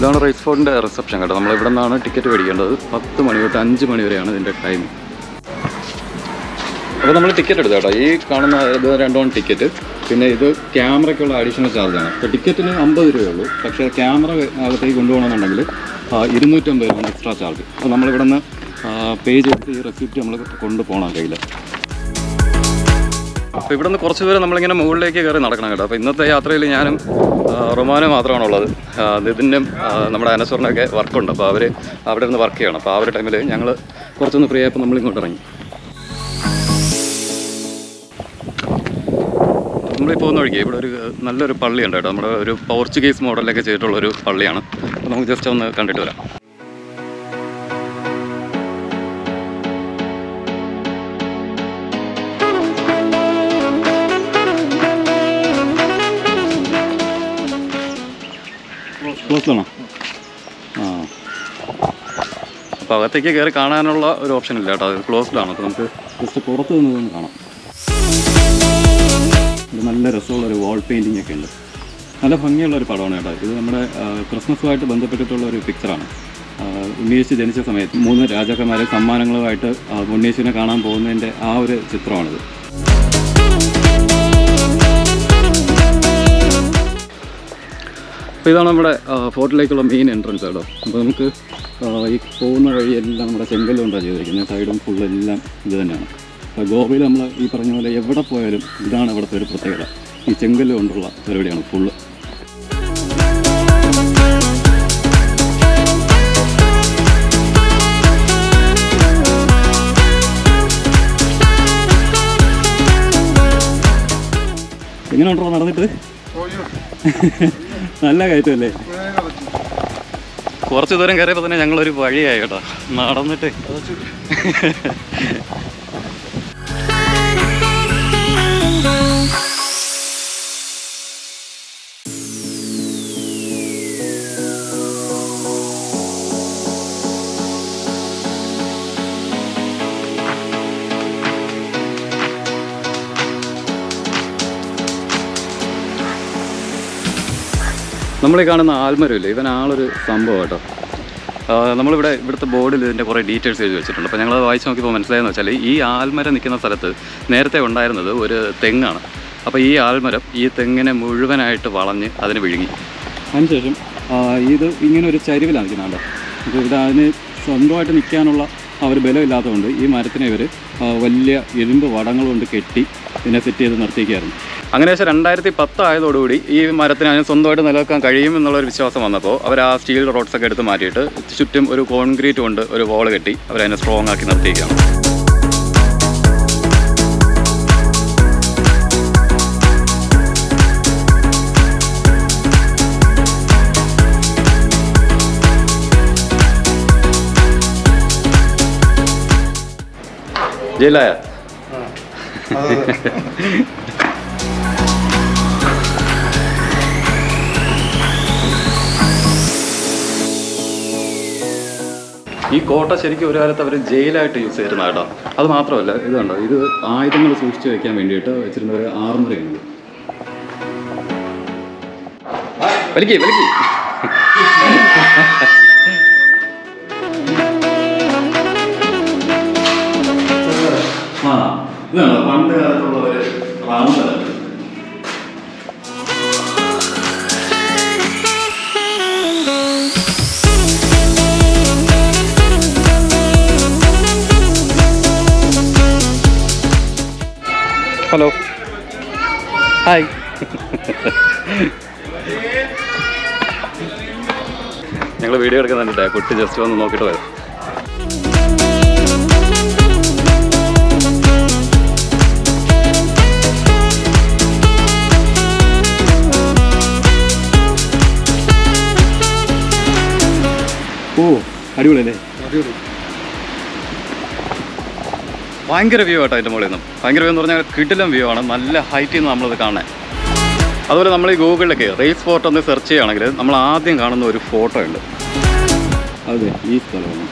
ഇതാണ് rice ഫോർട്ടിൻ്റെ reception കേട്ടോ നമ്മൾ ഇവിടെ നിന്നാണ് ടിക്കറ്റ് മേടിക്കേണ്ടത് പത്ത് മണി തൊട്ട് അഞ്ച് മണി വരെയാണ് ഇതിൻ്റെ ടൈം അപ്പോൾ നമ്മൾ ടിക്കറ്റ് എടുത്തു കേട്ടോ ഈ കാണുന്ന ഇത് രണ്ടോൺ ടിക്കറ്റ് പിന്നെ ഇത് ക്യാമറയ്ക്കുള്ള അഡീഷണൽ ചാർജാണ് ഇപ്പോൾ ടിക്കറ്റിന് അമ്പത് രൂപയുള്ളൂ പക്ഷേ ക്യാമറ അകത്തേക്ക് കൊണ്ടുപോകണമെന്നുണ്ടെങ്കിൽ ആ, ഇരുന്നൂറ്റമ്പത് രൂപയാണ് എക്സ്ട്രാ ചാർജ് അപ്പോൾ നമ്മളിവിടെ നിന്ന് പേ ചെയ്തിട്ട് ഈ റെസിപ്റ്റ് നമ്മൾ കൊണ്ടുപോകണം കയ്യിൽ അപ്പോൾ ഇവിടെ നിന്ന് കുറച്ച് ദൂരം നമ്മളിങ്ങനെ മുകളിലേക്ക് കയറി നടക്കണം കേട്ടോ അപ്പോൾ ഇന്നത്തെ യാത്രയിൽ ഞാനും ആ, റൊമാനും മാത്രമാണുള്ളത് ആ, നിതിനും ആ, നമ്മുടെ അനസ്വറിനൊക്കെ വർക്കുണ്ട് അപ്പോൾ അവർ അവിടെ നിന്ന് വർക്ക് ചെയ്യണം അപ്പോൾ ആ ഒരു ടൈമിൽ ഞങ്ങൾ കുറച്ചൊന്ന് ഫ്രീ ആയപ്പോൾ നമ്മൾ ഇങ്ങോട്ട് ഇറങ്ങി നമ്മൾ ഈ പോകുന്ന വഴിക്ക് ഇവിടെ ഒരു നല്ലൊരു പള്ളിയുണ്ട് കേട്ടോ നമ്മുടെ ഒരു പോർച്ചുഗീസ് മോഡലൊക്കെ ചെയ്തിട്ടുള്ള ഒരു പള്ളിയാണ് അപ്പോൾ നമുക്ക് ജസ്റ്റ് ഒന്ന് കണ്ടിട്ട് വരാം ക്ലോസ് ആണോ ആ അപ്പോൾ അകത്തേക്ക് കയറി കാണാനുള്ള ഒരു ഓപ്ഷൻ ഇല്ല കേട്ടോ അത് ക്ലോസ്ഡാണ് അപ്പോൾ നമുക്ക് ജസ്റ്റ് പുറത്ത് നിന്ന് നിന്ന് കാണാം ഇത് നല്ല രസമുള്ള ഒരു വാൾ പെയിൻറ്റിംഗ് ഒക്കെ ഉണ്ട് നല്ല ഭംഗിയുള്ള ഒരു പടമാണ് കേട്ടോ ഇത് നമ്മുടെ ആ, ക്രിസ്മസുമായിട്ട് ബന്ധപ്പെട്ടിട്ടുള്ള ഒരു പിക്ചറാണ് ഉണ്ണീശു ജനിച്ച സമയത്ത് മൂന്ന് രാജാക്കന്മാരെ സമ്മാനങ്ങളുമായിട്ട് ആ, ഉണ്ണീശുവിനെ കാണാൻ പോകുന്നതിൻ്റെ ആ ഒരു ചിത്രമാണിത് അപ്പോൾ ഇതാണ് നമ്മുടെ ആ, ഫോർട്ടിലേക്കുള്ള മെയിൻ എൻട്രൻസ് കേട്ടോ അപ്പോൾ നമുക്ക് ആ, ഈ പോകുന്ന വഴിയെല്ലാം നമ്മുടെ ചെങ്കല്ലുകൊണ്ടാണ് ചെയ്തിരിക്കുന്നത് സൈഡും ഫുള്ള് എല്ലാം ഇത് തന്നെയാണ് അപ്പോൾ ഗോവയിൽ നമ്മൾ ഈ പറഞ്ഞ പോലെ എവിടെ പോയാലും ഇതാണ് ഇവിടുത്തെ ഒരു പ്രത്യേകത ഈ ചെങ്കല്ല് കൊണ്ടുള്ള പരിപാടിയാണ് ഫുള്ള് എങ്ങനെ ഉണ്ടോ നടന്നിട്ട് നല്ല കയറ്റമല്ലേ കുറച്ച് ദൂരം കയറിയപ്പോൾ തന്നെ ഞങ്ങളൊരു വഴിയായി കേട്ടോ നടന്നിട്ട് നമ്മൾ ഈ കാണുന്ന ആൽമരമില്ലേ ഇവൻ ആളൊരു സംഭവം കേട്ടോ ആ, നമ്മളിവിടെ ഇവിടുത്തെ ബോർഡിൽ ഇതിൻ്റെ കുറേ ഡീറ്റെയിൽസ് എഴുതി വെച്ചിട്ടുണ്ട് അപ്പോൾ ഞങ്ങൾ വായിച്ച് നോക്കിയപ്പോൾ മനസ്സിലായെന്ന് വെച്ചാൽ ഈ ആൽമരം നിൽക്കുന്ന സ്ഥലത്ത് നേരത്തെ ഉണ്ടായിരുന്നത് ഒരു തെങ്ങാണ് അപ്പോൾ ഈ ആൽമരം ഈ തെങ്ങിനെ മുഴുവനായിട്ട് വളഞ്ഞ് അതിന് വിഴുങ്ങി അതിനുശേഷം ആ, ഇത് ഇങ്ങനെ ഒരു ചരിവിലാണ് നിൽക്കുന്നത് അപ്പോൾ ഇവിടെ അതിന് സ്വന്തമായിട്ട് നിൽക്കാനുള്ള ആ ഒരു ബലമില്ലാത്തതുകൊണ്ട് ഈ മരത്തിനെ ഇവർ വലിയ ഇരുമ്പ് വടങ്ങൾ കൊണ്ട് കെട്ടി ഇതിനെ സെറ്റ് ചെയ്ത് നിർത്തിയിരിക്കുകയായിരുന്നു അങ്ങനെ വെച്ചാൽ രണ്ടായിരത്തി പത്ത് ആയതോടുകൂടി ഈ മരത്തിന് അതിന് സ്വന്തമായിട്ട് നിലനിൽക്കാൻ കഴിയും എന്നുള്ളൊരു വിശ്വാസം വന്നപ്പോൾ അവർ ആ സ്റ്റീൽ റോഡ്സ് ഒക്കെ എടുത്ത് മാറ്റിയിട്ട് ചുറ്റും ഒരു കോൺക്രീറ്റ് കൊണ്ട് ഒരു വോൾ കെട്ടി അവരതിനെ സ്ട്രോങ് ആക്കി നിർത്തിയിരിക്കുകയാണ് ജയിലായ ഈ കോട്ട ശരിക്കും ഒരു കാലത്ത് അവർ ജയിലായിട്ട് യൂസ് ചെയ്തിരുന്ന കേട്ടോ അത് മാത്രമല്ല ഇത് കണ്ടോ ഇത് ആയുധങ്ങൾ സൂക്ഷിച്ചു വെക്കാൻ വേണ്ടിയിട്ട് വെച്ചിരുന്ന ഒരു ആർമറയാണ് വലിക്കേ വലിക്കേ ആ ഇതാണോ പണ്ട് കാലത്തുള്ള ഒരു റാമതല്ല ഹലോ ഹായ് ഞങ്ങൾ വീഡിയോ എടുക്കുന്നുണ്ട് കുട്ടി ജസ്റ്റ് വന്ന് നോക്കിയിട്ട് വരാം ഓ അടിപൊളിയല്ലേ ഭയങ്കര വ്യൂ ആട്ടോ അതിൻ്റെ മുകളിൽ നിന്നും ഭയങ്കര വ്യൂ എന്ന് പറഞ്ഞാൽ കിടിലം വ്യൂ ആണ് നല്ല ഹൈറ്റിൽ നിന്ന് നമ്മളിത് കാണാൻ അതുപോലെ നമ്മൾ ഈ ഗൂഗിളിലൊക്കെ റേസ് ഫോട്ടോ ഒന്ന് സെർച്ച് ചെയ്യുകയാണെങ്കിൽ നമ്മൾ ആദ്യം കാണുന്ന ഒരു ഫോട്ടോ ഉണ്ട് അതെ ഈ സ്ഥലമാണ്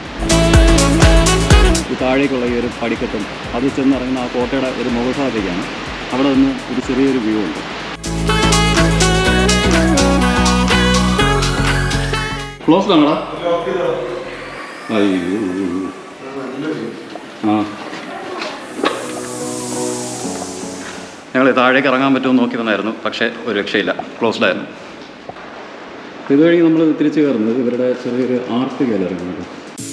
ഈ താഴേക്കുള്ള ഈ ഒരു പടിക്കെട്ടും അത് ചെന്നിറങ്ങുന്ന ആ കോട്ടയുടെ ഒരു മുകൾ ഭാഗത്തേക്കാണ് അവിടെ നിന്ന് ഒരു ചെറിയൊരു വ്യൂ ഉണ്ട് ക്ലോസ്ഡ് ആണോടാ അയ്യോ ആ ഞങ്ങൾ താഴേക്ക് ഇറങ്ങാൻ പറ്റുമോ നോക്കി വന്നായിരുന്നു പക്ഷേ ഒരു രക്ഷയില്ല ക്ലോസ്ഡ് ആയിരുന്നു അപ്പോൾ ഇതുവഴി നമ്മൾ തിരിച്ചു കയറുന്നത് ഇവരുടെ ചെറിയൊരു ആർട്ട് ഗാലറി ആണ്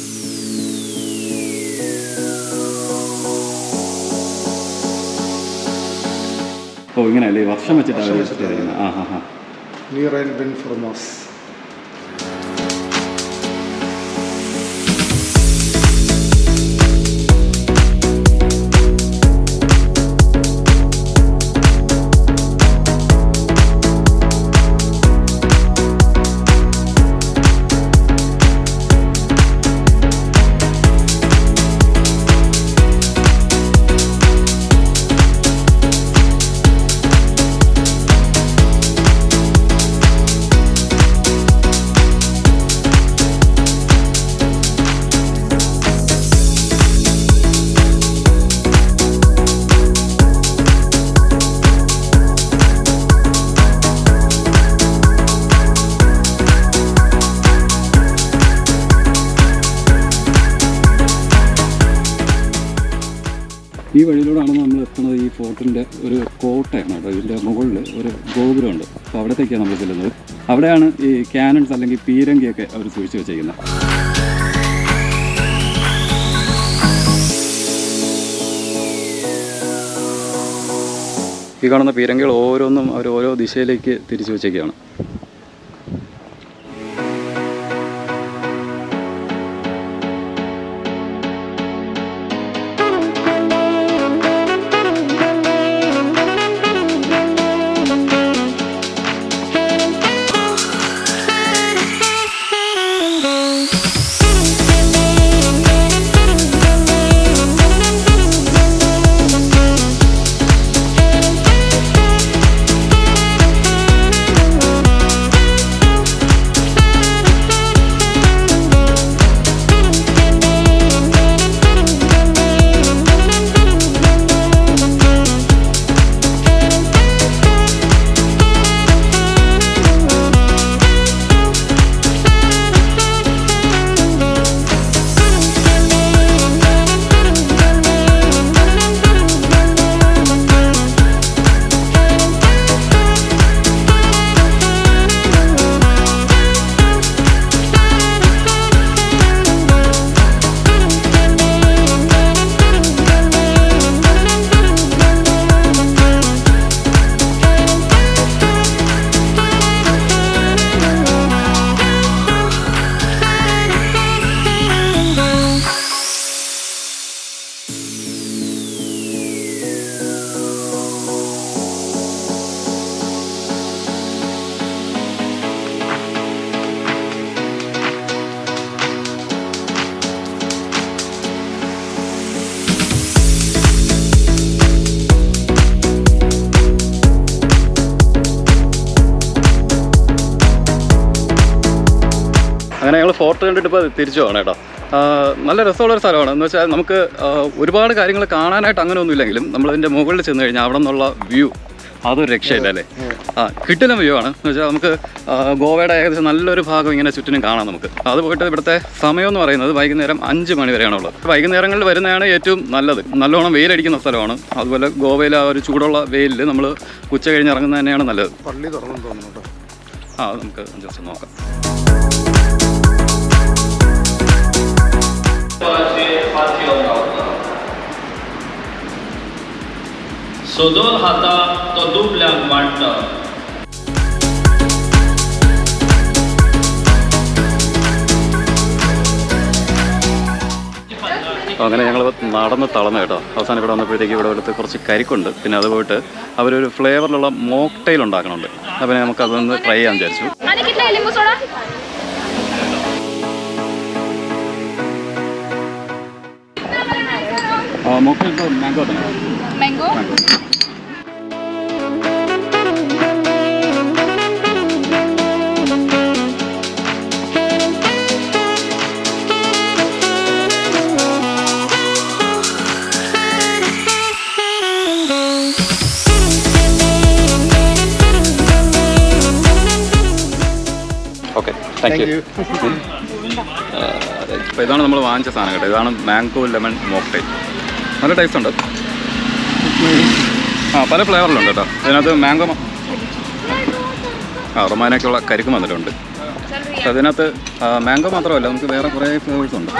ഓ ഇങ്ങനെയല്ലേ ഈ വർഷം വെച്ചിട്ട് അവർ ചെയ്തിരിക്കുന്നത് ആ ഹാ ഹാ near and Ben Formos. ഈ വഴിയിലൂടെയാണ് നമ്മൾ എത്തുന്നത് ഈ ഫോർട്ടിൻ്റെ ഒരു കോട്ടയാണ് കേട്ടോ ഇതിൻ്റെ മുകളിൽ ഒരു ഗോപുരമുണ്ട് അപ്പോൾ അവിടത്തേക്കാണ് നമ്മൾ ചെല്ലുന്നത് അവിടെയാണ് ഈ ക്യാനൺസ് അല്ലെങ്കിൽ പീരങ്കിയൊക്കെ അവർ സൂക്ഷിച്ച് വെച്ചിരിക്കുന്നത് ഈ കാണുന്ന പീരങ്കികൾ ഓരോന്നും അവർ ഓരോ ദിശയിലേക്ക് തിരിച്ചു വെച്ചേക്കാണ് അങ്ങനെ ഞങ്ങൾ ഫോർട്ട് കണ്ടിട്ട് ഇപ്പോൾ തിരിച്ചു പോകണം കേട്ടോ ആ, നല്ല രസമുള്ളൊരു സ്ഥലമാണ് എന്ന് വെച്ചാൽ നമുക്ക് ആ, ഒരുപാട് കാര്യങ്ങൾ കാണാനായിട്ട് അങ്ങനെ ഒന്നുമില്ലെങ്കിലും നമ്മളതിൻ്റെ മുകളിൽ ചെന്ന് കഴിഞ്ഞാൽ അവിടെ നിന്നുള്ള വ്യൂ അതൊരു രക്ഷയില്ല അല്ലേ ആ കിട്ടുന്ന വ്യൂ ആണ് എന്ന് വെച്ചാൽ നമുക്ക് ആ, ഗോവയുടെ ഏകദേശം നല്ലൊരു ഭാഗം ഇങ്ങനെ ചുറ്റിനും കാണാം നമുക്ക് അത് പോയിട്ട് ഇവിടുത്തെ സമയം എന്ന് പറയുന്നത് വൈകുന്നേരം അഞ്ച് മണി വരെയാണുള്ളത് വൈകുന്നേരങ്ങളിൽ വരുന്നതാണ് ഏറ്റവും നല്ലത് നല്ലോണം വെയിലടിക്കുന്ന സ്ഥലമാണ് അതുപോലെ ഗോവയിലെ ആ ഒരു ചൂടുള്ള വെയിലിൽ നമ്മൾ ഉച്ച കഴിഞ്ഞ് ഇറങ്ങുന്നത് തന്നെയാണ് നല്ലത് പള്ളി തുറന്നു തോന്നുന്നു കേട്ടോ ആ അത് നമുക്ക് ജസ്റ്റ് നോക്കാം Sodol hata to dublang warta. അങ്ങനെ ഞങ്ങൾ നടന്ന് തളർന്നു കേട്ടോ അവസാനം ഇവിടെ വന്നപ്പോഴത്തേക്ക് ഇവിടെ എടുത്ത് കുറച്ച് കരിക്കുണ്ട് പിന്നെ അത് പോയിട്ട് അവരൊരു ഫ്ലേവറിലുള്ള മോക്ടെയിൽ ഉണ്ടാക്കണുണ്ട് അപ്പോൾ നമുക്ക് അതൊന്ന് ട്രൈ ചെയ്യാൻ വിചാരിച്ചു आणि कितला आहे लिंबू सोडा മോക്ടെയിൽ മാംഗോ തന്നെ mango mango okay thank you അപ്പോൾ ഇതാണ് നമ്മൾ വാങ്ങിച്ച സാധനം കേട്ടോ ഇതാണ് മാംഗോ ലെമൺ മോക്ടൈൽ നല്ല ടേസ്റ്റ് ഉണ്ട് ആ പല ഫ്ലേവറിലുണ്ട് കേട്ടോ ഇതിനകത്ത് മാംഗോ ആ റൊമാനൊക്കെയുള്ള കരിക്കും വന്നിട്ടുണ്ട് പക്ഷെ അതിനകത്ത് മാംഗോ മാത്രമല്ല നമുക്ക് വേറെ കുറേ ഫ്ലേവേഴ്സ് ഉണ്ട്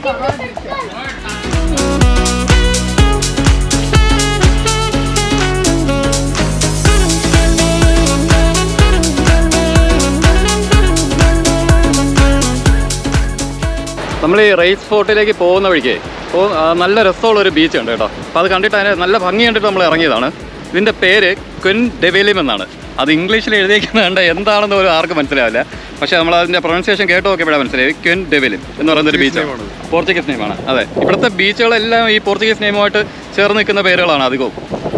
നമ്മൾ ഈ റേസ് ഫോർട്ടിലേക്ക് പോകുന്ന വഴിക്ക് പോ ആ, നല്ല രസമുള്ള ഒരു ബീച്ച് ഉണ്ട് കേട്ടോ അപ്പോൾ അത് കണ്ടിട്ട് അതിന് നല്ല ഭംഗി കണ്ടിട്ട് നമ്മൾ ഇറങ്ങിയതാണ് ഇതിൻ്റെ പേര് ക്വൻ ഡെവേലിം എന്നാണ് അത് ഇംഗ്ലീഷിൽ എഴുതിയിരിക്കുന്നത് കണ്ട എന്താണെന്ന് ഒരു ആർക്കും മനസ്സിലാവില്ല പക്ഷേ നമ്മൾ അതിൻ്റെ പ്രൊണൗൺസിയേഷൻ കേട്ട് നോക്കിയപ്പോഴാണ് മനസ്സിലായി ക്വൻ ഡെവേലിം എന്ന് പറയുന്ന ഒരു ബീച്ച് പോർച്ചുഗീസ് നെയിമാണ് അതെ ഇവിടുത്തെ ബീച്ചുകളെല്ലാം ഈ പോർച്ചുഗീസ് നെയിമുമായിട്ട് ചേർന്ന് നിൽക്കുന്ന പേരുകളാണ് അധികവും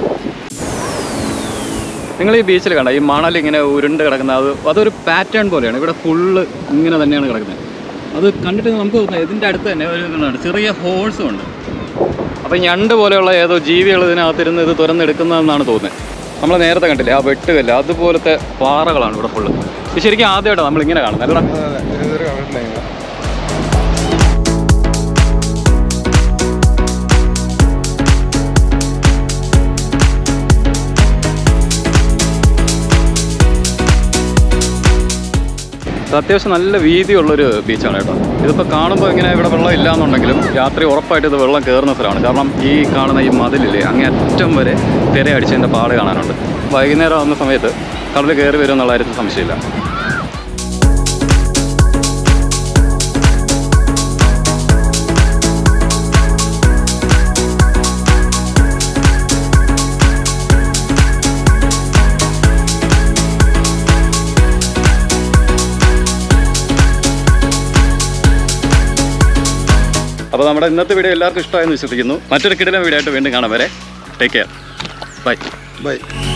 നിങ്ങൾ ഈ ബീച്ചിൽ കണ്ട ഈ മണൽ ഇങ്ങനെ ഉരുണ്ട് കിടക്കുന്ന അത് അതൊരു പാറ്റേൺ പോലെയാണ് ഇവിടെ ഫുള്ള് ഇങ്ങനെ തന്നെയാണ് കിടക്കുന്നത് അത് കണ്ടിട്ട് നമുക്ക് തോന്നുന്നത് ഇതിൻ്റെ അടുത്ത് തന്നെ ഒരു ഇതുണ്ട് ചെറിയ ഹോൾസും ഉണ്ട് അപ്പോൾ ഞണ്ട് പോലെയുള്ള ഏതോ ജീവികൾ ഇതിനകത്തിരുന്ന് ഇത് തുറന്നെടുക്കുന്നതെന്നാണ് തോന്നുന്നത് നമ്മൾ നേരത്തെ കണ്ടില്ലേ ആ വെട്ടുകല്ല് അതുപോലത്തെ പാറകളാണ് ഇവിടെ ഫുള്ള് ഇത് ശരിക്കും ആദ്യമായിട്ടാണ് നമ്മളിങ്ങനെ കാണുന്നത് അല്ലടാ അതെ അതെ ഇതുവരെ കണ്ടിട്ടില്ല ഞങ്ങൾ ഇത് അത്യാവശ്യം നല്ല വീതിയുള്ളൊരു ബീച്ചാണ് കേട്ടോ ഇതിപ്പോൾ കാണുമ്പോൾ ഇങ്ങനെ ഇവിടെ വെള്ളം ഇല്ല എന്നുണ്ടെങ്കിലും രാത്രി ഉറപ്പായിട്ട് ഇത് വെള്ളം കയറുന്ന സ്ഥലമാണ് കാരണം ഈ കാണുന്ന ഈ മതിലില്ലേ അങ്ങേ അറ്റം വരെ തിര അടിച്ചതിൻ്റെ പാട് കാണാനുണ്ട് വൈകുന്നേരം ആവുന്ന സമയത്ത് കടൽ കയറി വരും എന്നുള്ള കാര്യത്തിൽ സംശയമില്ല അപ്പോൾ നമ്മുടെ ഇന്നത്തെ വീഡിയോ എല്ലാവർക്കും ഇഷ്ടമായെന്ന് വിശ്വസിക്കുന്നു മറ്റൊരു കിടിലം വീഡിയോ ആയിട്ട് വീണ്ടും കാണാം വരെ ടേക്ക് കെയർ ബൈ ബൈ